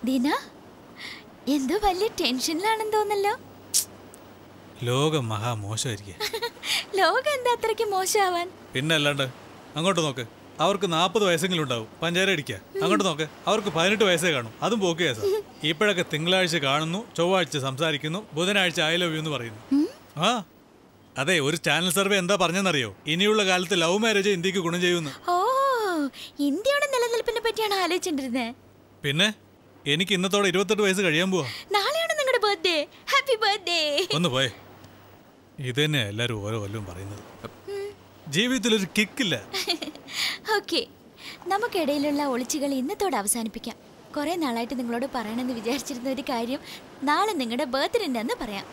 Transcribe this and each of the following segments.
ദീന എന്തോ വലിയ ടെൻഷനിലാണെന്ന് തോന്നല്ലോ ലോകം മഹാ മോശമായിരിക്കുക ലോകം എന്താ അത്രയ്ക്ക് മോശമാവാൻ പിന്നെ അല്ലാണ്ട് അങ്ങോട്ട് നോക്ക് അവർക്ക് നാൽപ്പത് വയസ്സെങ്കിലും ഉണ്ടാവും പഞ്ചാര അടിക്കുക അങ്ങോട്ട് നോക്ക് അവർക്ക് പതിനെട്ട് വയസ്സേ കാണും അതും പോക്ക് കേസാ ഇപ്പോഴൊക്കെ തിങ്കളാഴ്ച കാണുന്നു ചൊവ്വാഴ്ച സംസാരിക്കുന്നു ബുധനാഴ്ച ഐ ലവ് യു എന്ന് പറയുന്നു ആ അതെ ഒരു ചാനൽ സർവേ എന്താ പറഞ്ഞെന്നറിയോ ഇനിയുള്ള കാലത്ത് ലവ് മാരേജ് ഇന്ത്യക്ക് ഗുണം ചെയ്യുമെന്ന് ഓ ഇന്ത്യയുടെ നിലനിൽപ്പിനെ പറ്റിയാണ് ആലോചിച്ചിട്ടിരുന്നത് പിന്നെ എനിക്ക് ഇന്നത്തോടെ ഇരുപത്തെട്ട് വയസ്സ് കഴിയാൻ പോവാ നാളെയാണ് നിങ്ങളുടെ ബർത്ത്ഡേ ഹാപ്പി ബർത്ത്ഡേ ഒന്ന് പോയേ ഇത് തന്നെ എല്ലാവരും ഓരോ കൊല്ലവും പറയുന്നത് ജീവിതത്തിലൊരു കിക്കില്ല ഓക്കെ നമുക്കിടയിലുള്ള ഒളിച്ചുകൾ ഇന്നത്തോടെ അവസാനിപ്പിക്കാം കുറെ നാളായിട്ട് നിങ്ങളോട് പറയണമെന്ന് വിചാരിച്ചിരുന്ന ഒരു കാര്യം നാളെ നിങ്ങളുടെ ബർത്ത്ഡേ ഉണ്ടെന്ന് പറയാം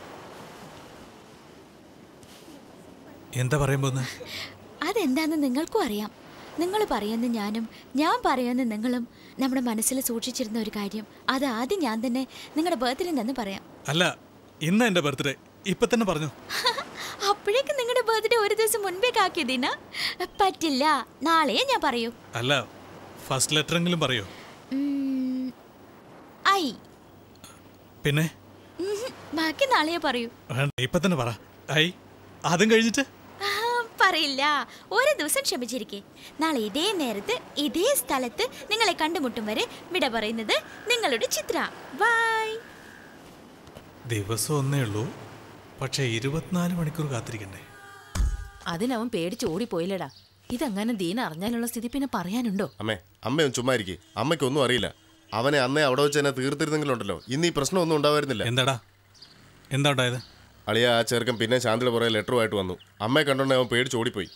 എന്താ പറയാൻ പോകുന്നത് അതെന്താന്ന് നിങ്ങൾക്കും അറിയാം നിങ്ങൾ പറയുന്ന ഞാനും ഞാൻ പറയുന്ന നിങ്ങളും നമ്മുടെ മനസ്സിൽ സൂക്ഷിച്ചിരുന്ന ഒരു കാര്യം അത് ആദ്യം ഞാൻ തന്നെ നിങ്ങളുടെ ബർത്ത്ഡേ ഉണ്ടെന്ന് പറയാം അല്ല ഇന്ന് എൻ്റെ ബർത്ത്ഡേ ഇപ്പൊ തന്നെ പറഞ്ഞു അപ്പോഴേക്ക് നിങ്ങളുടെ ബർത്ത്ഡേ ഒരു ദിവസം മുൻപേ കാക്കിയതിനാ പറ്റില്ല നാളെയേ ഞാൻ പറയൂ അല്ല ഫസ്റ്റ് ലെറ്ററെങ്കിലും പറയോ ഉം, ഐ പിന്നെ ഉം, ബാക്കി നാളെയേ പറയൂ വേണ്ട ഇപ്പൊ തന്നെ പറ ഐ അതും കഴിഞ്ഞിട്ട് ആ, പറയില്ല ഒരു ദിവസം ക്ഷമിച്ചിരിക്കെ നാളെ ഇതേ നേരത്ത് ഇതേ സ്ഥലത്ത് നിങ്ങളെ കണ്ടുമുട്ടും വരെ വിട പറയുന്നത് നിങ്ങളുടെ ചിത്ര ബൈ ദിവസം ഒന്നേ ഉള്ളൂ പക്ഷേ ഇരുപത്തിനാല് മണിക്കൂർ കാത്തിരിക്കണ്ടേ അതിനവൻ പേടിച്ച് ഓടിപ്പോയില്ലടാ ഇതങ്ങനെ ദീന അറിഞ്ഞാലുള്ള സ്ഥിതി പിന്നെ പറയാനുണ്ടോ അമ്മേ അമ്മയൊന്നും ചുമ്മാ ഇരിക്കേ അമ്മയ്ക്കൊന്നും അറിയില്ല അവനെ അന്നേ അവിടെ വെച്ച് തന്നെ തീർത്തിരുന്നെങ്കിലുണ്ടല്ലോ ഇന്ന് ഈ പ്രശ്നമൊന്നും ഉണ്ടാവായിരുന്നില്ല എന്താടാ എന്താ ഉണ്ടായത് അളിയ ആ ചെറുക്കൻ പിന്നെ ശാന്തിയുടെ പുറകെ ലെറ്ററുമായിട്ട് വന്നു അമ്മയെ കണ്ടോണ്ട് അവൻ പേടിച്ച് ഓടിപ്പോയി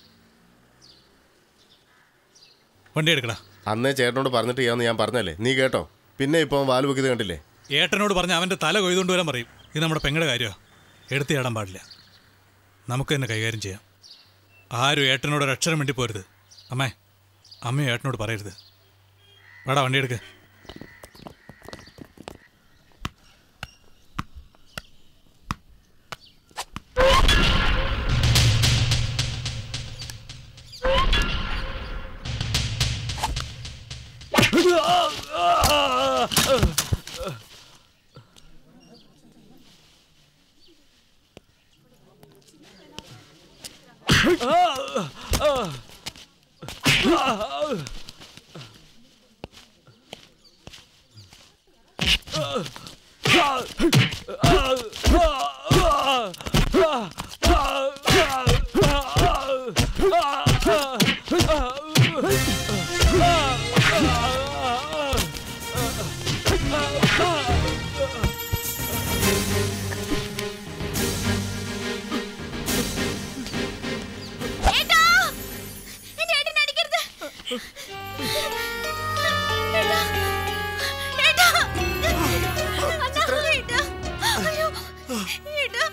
വണ്ടി എടുക്കടാ അന്നേ ചേട്ടനോട് പറഞ്ഞിട്ട് ചെയ്യാന്ന് ഞാൻ പറഞ്ഞല്ലേ നീ കേട്ടോ പിന്നെ ഇപ്പൊ അവൻ വാല് വെക്കുന്നത് കണ്ടില്ലേ ഏട്ടനോട് പറഞ്ഞ അവൻ്റെ തല കൊയ്തുകൊണ്ട് വരാൻ പറയും ഇത് നമ്മുടെ പെങ്ങളുടെ കാര്യമാണ് എടുത്ത് ചാടാൻ പാടില്ല നമുക്ക് തന്നെ കൈകാര്യം ചെയ്യാം ആരും ഏട്ടനോട് ഒരു അക്ഷരം വേണ്ടി പോരുത് അമ്മേ അമ്മയും ഏട്ടനോട് പറയരുത് വേടാ വണ്ടി എടുക്ക് ഏട്ടാ! എന്റെ ഏട്ടനെ അടിക്കരുത്. ഏട്ടാ! ഏട്ടാ! അതാ, ഏട്ടാ. അയ്യോ, ഏട്ടാ.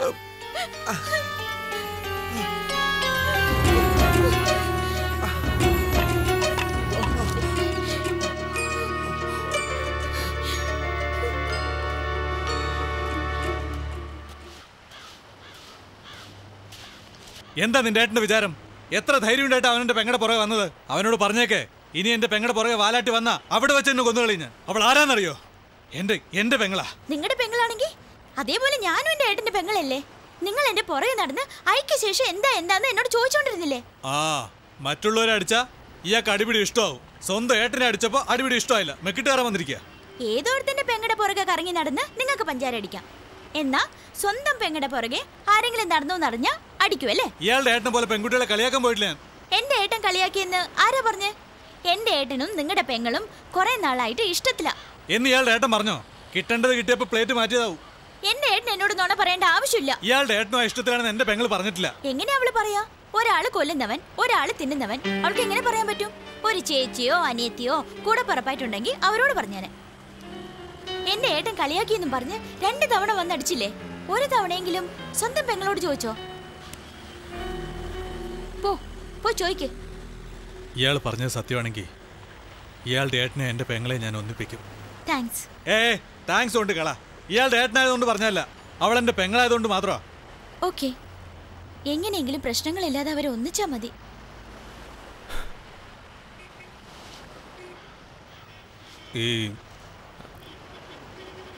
എന്താ നിന്റെ ഏട്ടന്റെ വിചാരം എത്ര ധൈര്യം ഉണ്ടായിട്ട് അവനെന്റെ പെങ്ങടെ പുറകെ വന്നത് അവനോട് പറഞ്ഞേക്കേ ഇനി എന്റെ പെങ്ങടെ പുറകെ വാലാട്ടി വന്ന അവിടെ വെച്ച് എന്നെ കൊന്നു കളഞ്ഞ് അവൾ ആരാന്നറിയോ എന്റെ എന്റെ പെങ്ങളാ നിങ്ങളുടെ പെങ്ങളാണെങ്കിൽ അതേപോലെ ഞാനും എന്റെ ഏട്ടന്റെ പെങ്ങളല്ലേ നിങ്ങൾ എന്റെ പുറകെ നടന്ന് ഐക്യശേഷം എന്താ എന്താന്ന് എന്നോട് ചോദിച്ചോണ്ടിരുന്നില്ലേ ആ മറ്റുള്ളവരെ അടിച്ചാ ഇയാൾക്ക് അടിപിടി ഇഷ്ടമാവും സ്വന്തം ഏട്ടനെ അടിച്ചപ്പോ അടിപിടി ഇഷ്ടമായില്ല മെക്കിട്ടുകാരൻ വന്നിരിക്കുക ഏതോടത്തിന്റെ പെങ്ങടെ പുറകെ കറങ്ങി നടന്ന് നിങ്ങൾക്ക് പഞ്ചാര അടിക്കാം എന്നാ സ്വന്തം പെങ്ങടെ പുറകെ ആരെങ്കിലും നടന്നു നടഞ്ഞ അടിക്കുമല്ലേ ഇയാളുടെ ഏട്ടനെ പോലെ പെൺകുട്ടികളെ കളിയാക്കാൻ പോയിട്ടില്ല ഞാൻ എന്റെ ഏട്ടൻ കളിയാക്കിയെന്ന് ആരാ പറഞ്ഞ് എന്റെ ഏട്ടനും നിങ്ങളുടെ പെങ്ങളും കുറെ നാളായിട്ട് ഇഷ്ടത്തില എന്ന് ഇയാളുടെ ഏട്ടൻ പറഞ്ഞോ കിട്ടേണ്ടത് കിട്ടിയപ്പോ പ്ലേറ്റ് മാറ്റിയതാവും എന്റെ ഏട്ടൻ എന്നോട് നുണ പറയേണ്ട ആവശ്യമില്ല ഇയാളുടെ ഏട്ടനോ ഇഷ്ടത്തിലാണെന്ന് എന്റെ പെങ്ങൾ പറഞ്ഞിട്ടില്ല എങ്ങനെ അവള് പറയാ ഒരാള് കൊല്ലുന്നവൻ ഒരാള് തിന്നുന്നവൻ അവൾക്ക് എങ്ങനെ പറയാൻ പറ്റും ഒരു ചേച്ചിയോ അനിയത്തിയോ കൂടെ പറപ്പായിട്ടുണ്ടെങ്കിൽ അവരോട് പറഞ്ഞേനെ എന്റെ ഏട്ടൻ കളിയാക്കിയെന്നും പറഞ്ഞ് രണ്ട് തവണ വന്നടിച്ചില്ലേ ഒരു തവണയെങ്കിലും സ്വന്തം പെങ്ങളോട് ചോദിച്ചോ പോ പോ ചോയ്ക്ക് ഇയാൾ പറഞ്ഞത് സത്യമാണെങ്കിൽ ഇയാളുടെ ഏട്ടനെ എന്റെ പെങ്ങളെ ഞാൻ ഒന്നിപ്പിക്കും താങ്ക്സ് ഏ താങ്ക്സ് കൊണ്ട് കള ഇയാളുടെ ഏട്ടനായതുകൊണ്ട് പറഞ്ഞല്ല അവൾ എന്റെ പെങ്ങളായതുകൊണ്ട് മാത്രമാ ഓക്കെ എങ്ങനെയെങ്കിലും പ്രശ്നങ്ങളില്ലാതെ അവരെ ഒന്നിച്ചാ മതി ഈ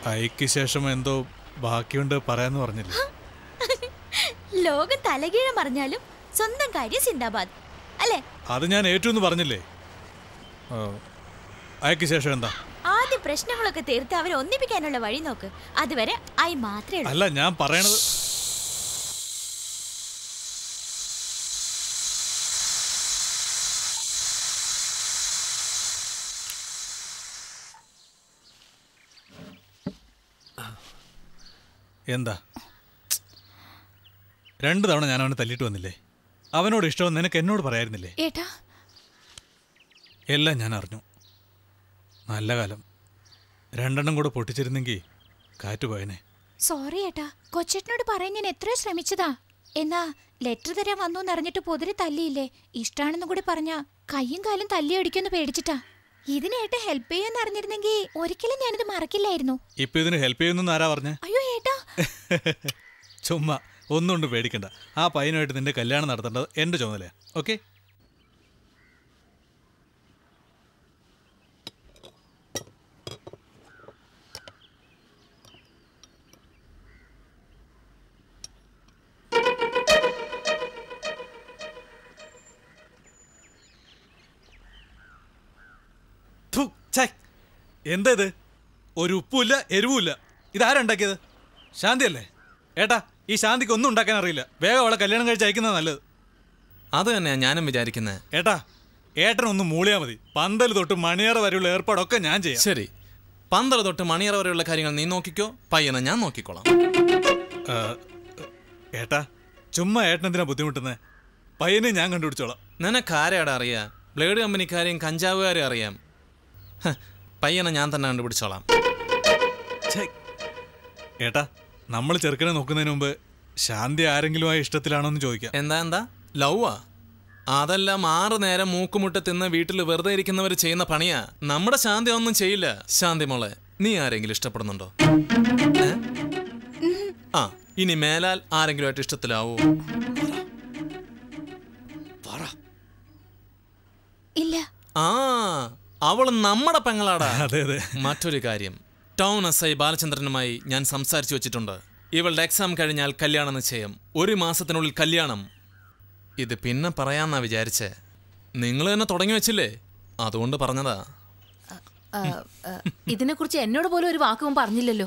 ഐക്ക് ശേഷം എന്തോ ബാക്കിയുണ്ട് പറയാന്ന് പറഞ്ഞില്ലേ ലോകം തലകീഴ മറിഞ്ഞാലും സ്വന്തം കാര്യം സിന്ദാബാദ് അല്ലേ അത് ഞാൻ ഏറ്റവും പറഞ്ഞില്ലേ ആ, അയക്ക് ശേഷം എന്താ ആദ്യം പ്രശ്നങ്ങളൊക്കെ തീർത്ത് അവരെ ഒന്നിപ്പിക്കാനുള്ള വഴി നോക്ക് അതുവരെ ഐ മാത്രമേ ഉള്ളൂ അല്ല ഞാൻ പറയണത് എന്താ രണ്ട് തവണ ഞാൻ അവനെ തല്ലിട്ട് വന്നില്ലേ അവനോട് ഇഷ്ടമെന്ന് നിനക്ക് എന്നോട് പറയായിരുന്നില്ലേ ഏട്ടാ എല്ലാം ഞാൻ അറിഞ്ഞു നല്ല കാലം രണ്ടെണ്ണം കൂടെ പൊട്ടിച്ചിരുന്നെങ്കിൽ കാറ്റ് പോയനെ സോറി ഏട്ടാ കൊച്ചേട്ടനോട് പറയാൻ ഞാൻ എത്രയോ ശ്രമിച്ചതാ എന്നാ ലെറ്റർ തരാൻ വന്നു എന്നറിഞ്ഞിട്ട് പൊതിരെ തല്ലിയില്ലേ ഇഷ്ടാണെന്നും കൂടി പറഞ്ഞ കയ്യും കാലും തല്ലി അടിക്കുമെന്ന് പേടിച്ചിട്ടാ ഇതിനേട്ട ഹെൽപ്പ് ചെയ്യുമെന്ന് അറിഞ്ഞിരുന്നെങ്കിൽ ഒരിക്കലും ഞാനിത് മറക്കില്ലായിരുന്നു ഇപ്പൊ ഇതിന് ഹെൽപ്പ് ചെയ്യുന്നു ആരാ പറഞ്ഞേ അയ്യോ ഏട്ടാ ചുമ്മാ ഒന്നുകൊണ്ട് പേടിക്കണ്ട ആ പയ്യനുമായിട്ട് നിന്റെ കല്യാണം നടത്തേണ്ടത് എന്റെ ചുമതലയാ ഓക്കെ എന്താ ഇത് ഒരു ഉപ്പുമില്ല എരിവുമില്ല ഇതാരാ ഉണ്ടാക്കിയത് ശാന്തിയല്ലേ ഏട്ടാ ഈ ശാന്തിക്ക് ഒന്നും ഉണ്ടാക്കാൻ അറിയില്ല വേഗം അവളെ കല്യാണം കഴിച്ച് അയക്കുന്നത് നല്ലത് അത് തന്നെയാ ഞാനും വിചാരിക്കുന്നത് ഏട്ടാ ഏട്ടനൊന്ന് മൂളിയാ മതി പന്തൽ തൊട്ട് മണിയറ വരെയുള്ള ഏർപ്പാടൊക്കെ ഞാൻ ചെയ്യാം ശരി പന്തറ തൊട്ട് മണിയറ വരെയുള്ള കാര്യങ്ങൾ നീ നോക്കിക്കോ പയ്യനെ ഞാൻ നോക്കിക്കോളാം ആ, ഏട്ടാ ചുമ്മാ ഏട്ടനെന്തിനാ ബുദ്ധിമുട്ടുന്നത് പയ്യനെ ഞാൻ കണ്ടുപിടിച്ചോളാം നിനക്കാരെയാടാ അറിയാ ബ്ലേഡ് കമ്പനിക്കാരെയും കഞ്ചാവുകാരെയും അറിയാം ഹ, പയ്യനെ ഞാൻ തന്നെ കണ്ടുപിടിച്ചോളാം ഛെ. ഏട്ടാ നമ്മൾ ചെറുക്കനെ നോക്കുന്നതിന് മുമ്പ് ശാന്തി ആരെങ്കിലുമായി ഇഷ്ടത്തിലാണോ എന്ന് ചോദിക്കാം എന്താ എന്താ ലൗവാ അതെല്ലാം ആറ് നേരം മൂക്കുമുട്ട തിന്ന് വീട്ടിൽ വെറുതെ ഇരിക്കുന്നവർ ചെയ്യുന്ന പണിയാ നമ്മുടെ ശാന്തി ഒന്നും ചെയ്യില്ല ശാന്തി മോളെ നീ ആരെങ്കിലും ഇഷ്ടപ്പെടുന്നുണ്ടോ ഏ? ആ ഇനി മേലാൽ ആരെങ്കിലുമായിട്ട് ഇഷ്ടത്തിലാവോ ഇല്ല ആ അവള് നമ്മുടെ പെങ്ങളാടാ അതെ അതെ മറ്റൊരു കാര്യം ടൗൺ എസ് ഐ ബാലചന്ദ്രനുമായി ഞാൻ സംസാരിച്ചു വെച്ചിട്ടുണ്ട് ഇവളുടെ എക്സാം കഴിഞ്ഞാൽ കല്യാണ നിശ്ചയം ഒരു മാസത്തിനുള്ളിൽ കല്യാണം ഇത് പിന്നെ പറയാന്നാ വിചാരിച്ചേ നിങ്ങൾ തന്നെ തുടങ്ങി വെച്ചില്ലേ അതുകൊണ്ട് പറഞ്ഞതാ ആ, ആ, ഇതിനെക്കുറിച്ച് എന്നോട് പോലും ഒരു വാക്കും പറഞ്ഞില്ലല്ലോ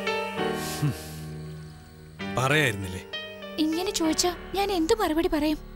പറയായിരുന്നില്ലേ ഇങ്ങനെ ചോദിച്ചാ ഞാൻ എന്തു മറുപടി പറയും